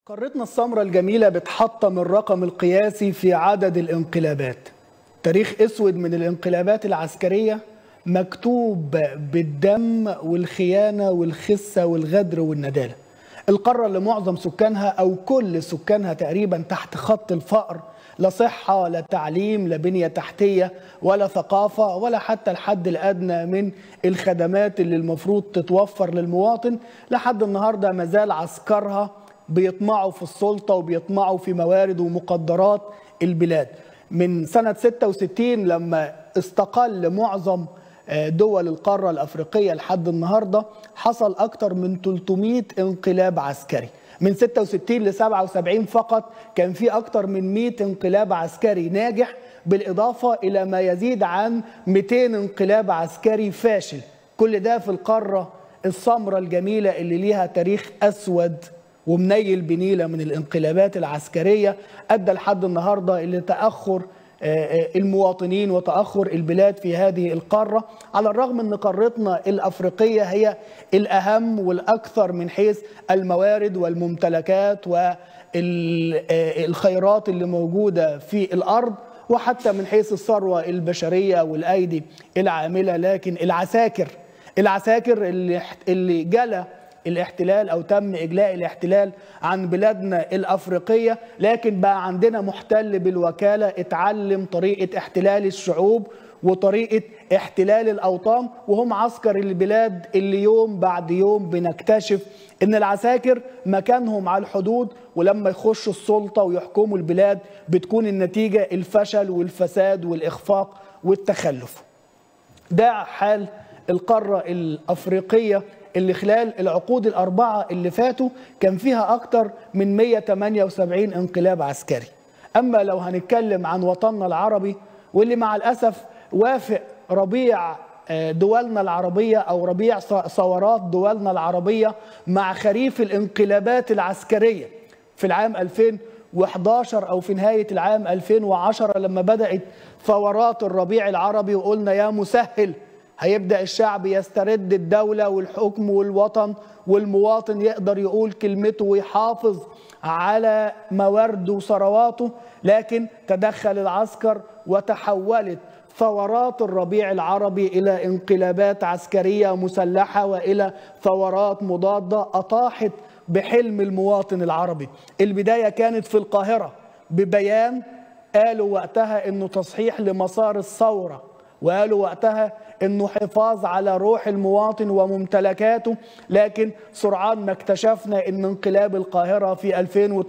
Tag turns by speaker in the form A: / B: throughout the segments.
A: قارتنا السمراء الجميلة بتحطم الرقم القياسي في عدد الانقلابات تاريخ اسود من الانقلابات العسكرية مكتوب بالدم والخيانة والخسة والغدر والندالة القارة اللي معظم سكانها أو كل سكانها تقريبا تحت خط الفقر لا صحة لا تعليم لا بنية تحتية ولا ثقافة ولا حتى الحد الأدنى من الخدمات اللي المفروض تتوفر للمواطن لحد النهاردة مازال عسكرها بيطمعوا في السلطة وبيطمعوا في موارد ومقدرات البلاد من سنة 66 لما استقل معظم دول القارة الأفريقية لحد النهاردة حصل أكثر من 300 انقلاب عسكري من 66 ل 77 فقط كان في أكثر من 100 انقلاب عسكري ناجح بالإضافة إلى ما يزيد عن 200 انقلاب عسكري فاشل كل ده في القارة السمراء الجميلة اللي ليها تاريخ أسود ومنيل بنيلة من الانقلابات العسكرية أدى لحد النهاردة إلى تأخر المواطنين وتأخر البلاد في هذه القارة على الرغم أن قارتنا الأفريقية هي الأهم والأكثر من حيث الموارد والممتلكات والخيرات اللي موجودة في الأرض وحتى من حيث الثروة البشرية والأيدي العاملة لكن العساكر العساكر اللي, اللي جلى الاحتلال او تم اجلاء الاحتلال عن بلادنا الافريقيه لكن بقى عندنا محتل بالوكاله اتعلم طريقه احتلال الشعوب وطريقه احتلال الاوطان وهم عسكر البلاد اللي يوم بعد يوم بنكتشف ان العساكر مكانهم على الحدود ولما يخشوا السلطه ويحكموا البلاد بتكون النتيجه الفشل والفساد والاخفاق والتخلف. ده حال القاره الافريقيه اللي خلال العقود الأربعة اللي فاتوا كان فيها أكتر من 178 انقلاب عسكري أما لو هنتكلم عن وطننا العربي واللي مع الأسف وافق ربيع دولنا العربية أو ربيع ثورات دولنا العربية مع خريف الانقلابات العسكرية في العام 2011 أو في نهاية العام 2010 لما بدأت ثورات الربيع العربي وقلنا يا مسهل هيبدا الشعب يسترد الدوله والحكم والوطن والمواطن يقدر يقول كلمته ويحافظ على موارده وثرواته لكن تدخل العسكر وتحولت ثورات الربيع العربي الى انقلابات عسكريه مسلحه والى ثورات مضاده اطاحت بحلم المواطن العربي البدايه كانت في القاهره ببيان قالوا وقتها انه تصحيح لمسار الثوره وقالوا وقتها انه حفاظ على روح المواطن وممتلكاته لكن سرعان ما اكتشفنا ان انقلاب القاهره في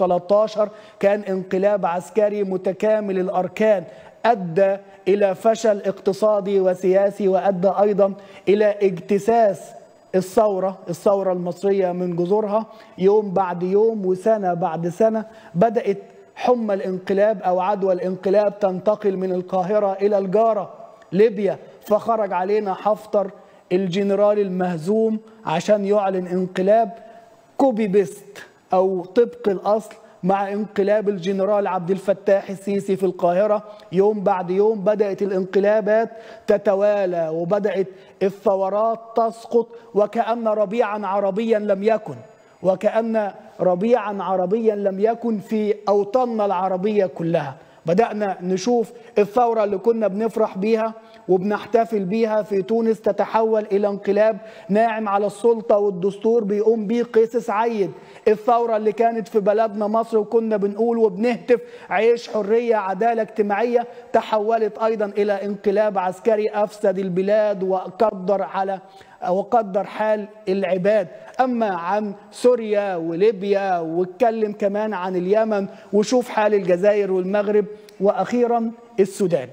A: 2013 كان انقلاب عسكري متكامل الاركان ادى الى فشل اقتصادي وسياسي وادى ايضا الى اجتساس الثورة الثورة المصرية من جذورها يوم بعد يوم وسنة بعد سنة بدأت حمى الانقلاب أو عدوى الانقلاب تنتقل من القاهرة إلى الجارة ليبيا فخرج علينا حفتر الجنرال المهزوم عشان يعلن انقلاب كوبي بيست او طبق الاصل مع انقلاب الجنرال عبد الفتاح السيسي في القاهره يوم بعد يوم بدات الانقلابات تتوالى وبدات الثورات تسقط وكان ربيعا عربيا لم يكن وكان ربيعا عربيا لم يكن في اوطاننا العربيه كلها بدأنا نشوف الثورة اللي كنا بنفرح بيها وبنحتفل بيها في تونس تتحول إلى انقلاب ناعم على السلطة والدستور بيقوم بيه قيس سعيد الثورة اللي كانت في بلدنا مصر وكنا بنقول وبنهتف عيش حرية عدالة اجتماعية تحولت أيضا إلى انقلاب عسكري أفسد البلاد وقدر على وقدر حال العباد أما عن سوريا وليبيا واتكلم كمان عن اليمن وشوف حال الجزائر والمغرب وأخيرا السودان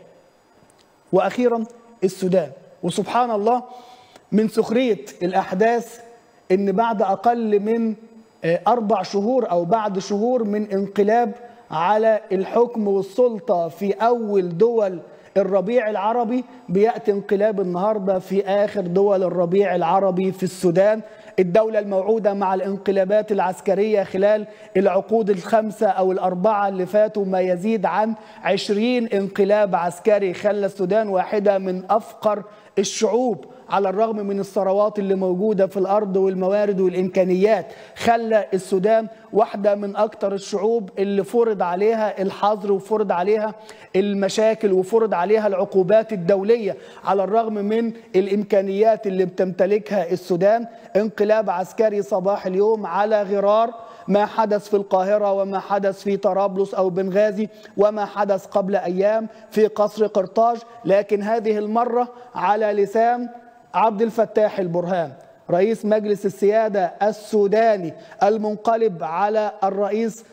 A: وأخيرا السودان وسبحان الله من سخرية الأحداث إن بعد أقل من أربع شهور أو بعد شهور من انقلاب على الحكم والسلطة في أول دول الربيع العربي بياتي انقلاب النهارده في اخر دول الربيع العربي في السودان الدولة الموعودة مع الانقلابات العسكرية خلال العقود الخمسة أو الأربعة اللي فاتوا ما يزيد عن عشرين انقلاب عسكري خلى السودان واحدة من أفقر الشعوب على الرغم من الثروات اللي موجودة في الأرض والموارد والإمكانيات خلى السودان واحدة من أكثر الشعوب اللي فرض عليها الحظر وفرض عليها المشاكل وفرض عليها العقوبات الدولية على الرغم من الإمكانيات اللي بتمتلكها السودان انقلاب عسكري صباح اليوم على غرار ما حدث في القاهرة وما حدث في طرابلس أو بنغازي وما حدث قبل أيام في قصر قرطاج لكن هذه المرة على لسان عبد الفتاح البرهان رئيس مجلس السيادة السوداني المنقلب على الرئيس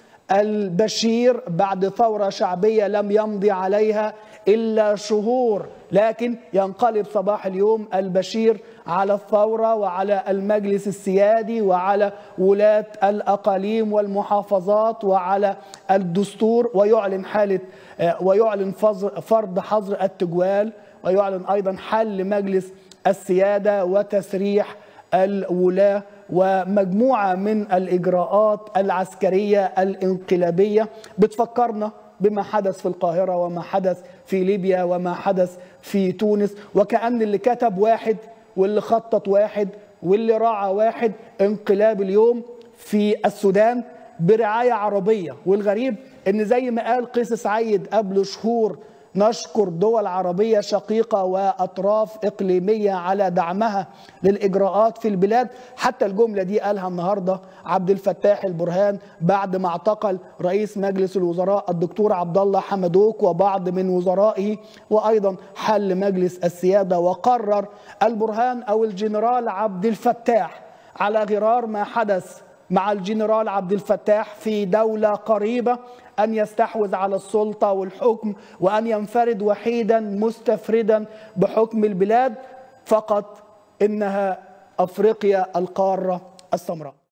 A: البشير بعد ثورة شعبية لم يمضي عليها إلا شهور لكن ينقلب صباح اليوم البشير على الثورة وعلى المجلس السيادي وعلى ولاة الأقاليم والمحافظات وعلى الدستور ويعلن حالة ويعلن فرض حظر التجوال ويعلن أيضا حل مجلس السيادة وتسريح الولاة ومجموعة من الإجراءات العسكرية الانقلابية بتفكرنا بما حدث في القاهرة وما حدث في ليبيا وما حدث في تونس وكأن اللي كتب واحد واللي خطط واحد واللي راعى واحد انقلاب اليوم في السودان برعاية عربية والغريب ان زي ما قال قيس سعيد قبل شهور نشكر دول عربية شقيقة وأطراف إقليمية على دعمها للإجراءات في البلاد حتى الجملة دي قالها النهاردة عبد الفتاح البرهان بعد ما اعتقل رئيس مجلس الوزراء الدكتور عبد الله حمدوك وبعض من وزرائه وأيضا حل مجلس السيادة وقرر البرهان أو الجنرال عبد الفتاح على غرار ما حدث مع الجنرال عبد الفتاح في دولة قريبة أن يستحوذ على السلطة والحكم وأن ينفرد وحيدا مستفردا بحكم البلاد فقط إنها أفريقيا القارة السمراء